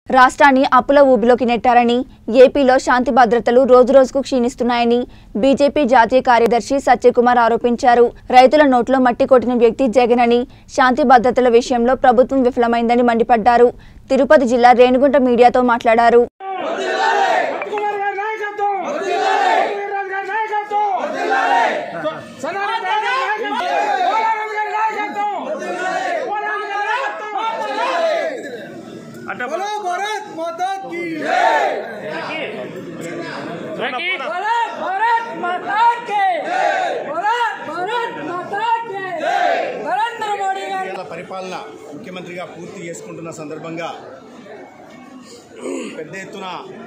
రాష్ట్రాన్ని అప్పుల ఊబిలోకి నెట్టారని ఏపీలో శాంతి భద్రతలు రోజురోజుకు క్షీణిస్తున్నాయని బీజేపీ జాతీయ కార్యదర్శి సత్యకుమార్ ఆరోపించారు రైతుల నోట్లో మట్టి కొట్టిన వ్యక్తి జగన్ అని శాంతి భద్రతల విషయంలో ప్రభుత్వం విఫలమైందని మండిపడ్డారు తిరుపతి జిల్లా రేణుగుంట మీడియాతో మాట్లాడారు కుమార్ గారి నాయకత్వం వీర్రాజు గారి నాయకత్వం సనాతన గారి నాయకత్వం పోలారాజు గారి నాయకత్వం పోలారాజు గారి నాయకత్వం बोलो भारत माता की भारत भारत माता के भारत भारत माता के నరేంద్ర మోడీ గారి ఏళ్ల పరిపాలన ముఖ్యమంత్రిగా పూర్తి చేసుకుంటున్న సందర్భంగా పెద్ద ఎత్తున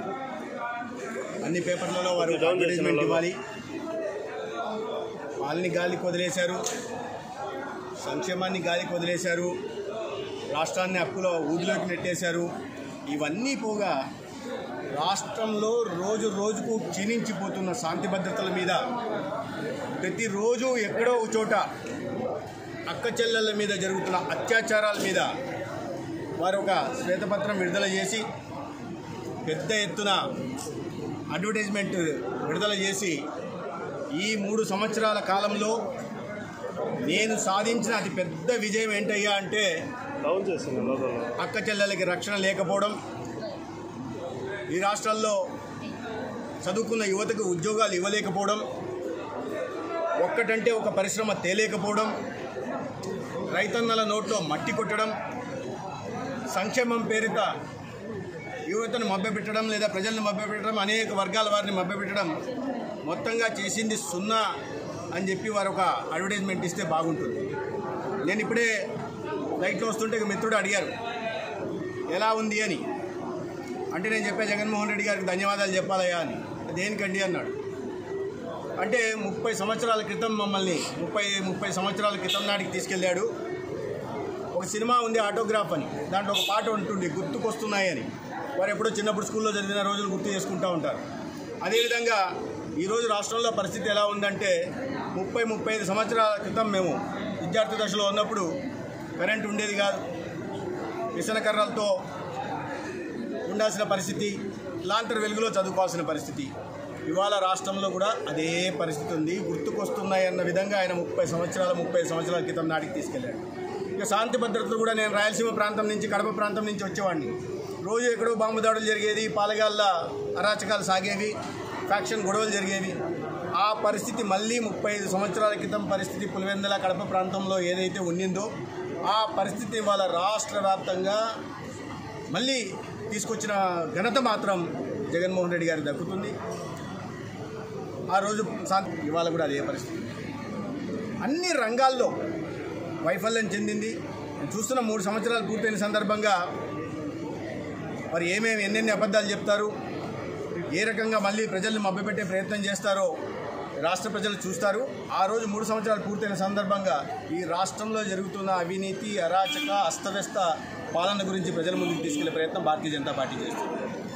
అన్ని పేపర్లలో వారు అడ్వర్టైజ్మెంట్ ఇవ్వాలి వాళ్ళని గాలికి వదిలేశారు సంక్షేమాన్ని గాలికి వదిలేశారు రాష్ట్రాన్ని అప్పులో ఊదిలోకి నెట్టేశారు ఇవన్నీ పోగా రాష్ట్రంలో రోజు రోజుకు క్షీణించిపోతున్న శాంతి భద్రతల మీద ప్రతిరోజు ఎక్కడో ఒక చోట అక్క చెల్లెళ్ళ మీద జరుగుతున్న అత్యాచారాల మీద వారు ఒక శ్వేతపత్రం విడుదల చేసి పెద్ద ఎత్తున అడ్వర్టైజ్మెంట్ విడుదల చేసి ఈ మూడు సంవత్సరాల కాలంలో నేను సాధించిన అతి పెద్ద విజయం ఏంటయ్యా అంటే అక్క చెల్లెలకి రక్షణ లేకపోవడం ఈ రాష్ట్రాల్లో చదువుకున్న యువతకు ఉద్యోగాలు ఇవ్వలేకపోవడం ఒక్కటంటే ఒక పరిశ్రమ తేలేకపోవడం రైతన్నల నోట్లో మట్టి కొట్టడం సంక్షేమం పేరిట యువతను మభ్యపెట్టడం లేదా ప్రజలను మభ్యపెట్టడం అనేక వర్గాల వారిని మభ్యపెట్టడం మొత్తంగా చేసింది సున్నా అని చెప్పి వారు ఒక అడ్వర్టైజ్మెంట్ ఇస్తే బాగుంటుంది నేను ఇప్పుడే లైట్లో వస్తుంటే ఒక మిత్రుడు అడిగారు ఎలా ఉంది అని అంటే నేను చెప్పే జగన్మోహన్ రెడ్డి గారికి ధన్యవాదాలు చెప్పాలయ్యా అని దేనికండి అన్నాడు అంటే ముప్పై సంవత్సరాల క్రితం మమ్మల్ని ముప్పై ముప్పై సంవత్సరాల క్రితం నాటికి తీసుకెళ్ళాడు ఒక సినిమా ఉంది ఆటోగ్రాఫ్ అని దాంట్లో ఒక పాట ఉంటుంది గుర్తుకొస్తున్నాయి అని వారు ఎప్పుడో చిన్నప్పుడు స్కూల్లో చదివిన రోజులు గుర్తు చేసుకుంటూ ఉంటారు అదేవిధంగా ఈరోజు రాష్ట్రంలో పరిస్థితి ఎలా ఉందంటే ముప్పై ముప్పై ఐదు సంవత్సరాల క్రితం మేము విద్యార్థి దశలో ఉన్నప్పుడు కరెంట్ ఉండేది కాదు విసనకర్రలతో ఉండాల్సిన పరిస్థితి లాంతర్ వెలుగులో చదువుకోవాల్సిన పరిస్థితి ఇవాళ రాష్ట్రంలో కూడా అదే పరిస్థితి ఉంది గుర్తుకొస్తున్నాయి అన్న విధంగా ఆయన ముప్పై సంవత్సరాల ముప్పై సంవత్సరాల క్రితం నాటికి తీసుకెళ్ళాడు ఇక శాంతి భద్రతలు కూడా నేను రాయలసీమ ప్రాంతం నుంచి కడప ప్రాంతం నుంచి వచ్చేవాడిని రోజు ఎక్కడో బాంబు దాడులు జరిగేది పాలగాళ్ళ అరాచకాలు సాగేవి ఫ్యాక్షన్ గొడవలు జరిగేవి ఆ పరిస్థితి మళ్ళీ ముప్పై ఐదు సంవత్సరాల క్రితం పరిస్థితి పులివెందుల కడప ప్రాంతంలో ఏదైతే ఉండిందో ఆ పరిస్థితి వాళ్ళ రాష్ట్ర వ్యాప్తంగా మళ్ళీ తీసుకొచ్చిన ఘనత మాత్రం జగన్మోహన్ రెడ్డి గారికి దక్కుతుంది ఆ రోజు శాంతి ఇవాళ కూడా అదే పరిస్థితి అన్ని రంగాల్లో వైఫల్యం చెందింది నేను చూస్తున్న మూడు సంవత్సరాలు పూర్తయిన సందర్భంగా మరి ఏమేమి ఎన్నెన్ని అబద్ధాలు చెప్తారు ఏ రకంగా మళ్ళీ ప్రజల్ని మభ్యపెట్టే ప్రయత్నం చేస్తారో రాష్ట్ర ప్రజలు చూస్తారు ఆ రోజు మూడు సంవత్సరాలు పూర్తయిన సందర్భంగా ఈ రాష్ట్రంలో జరుగుతున్న అవినీతి అరాచక అస్తవ్యస్త పాలన గురించి ప్రజల ముందుకు తీసుకెళ్లే ప్రయత్నం భారతీయ జనతా పార్టీ చేస్తుంది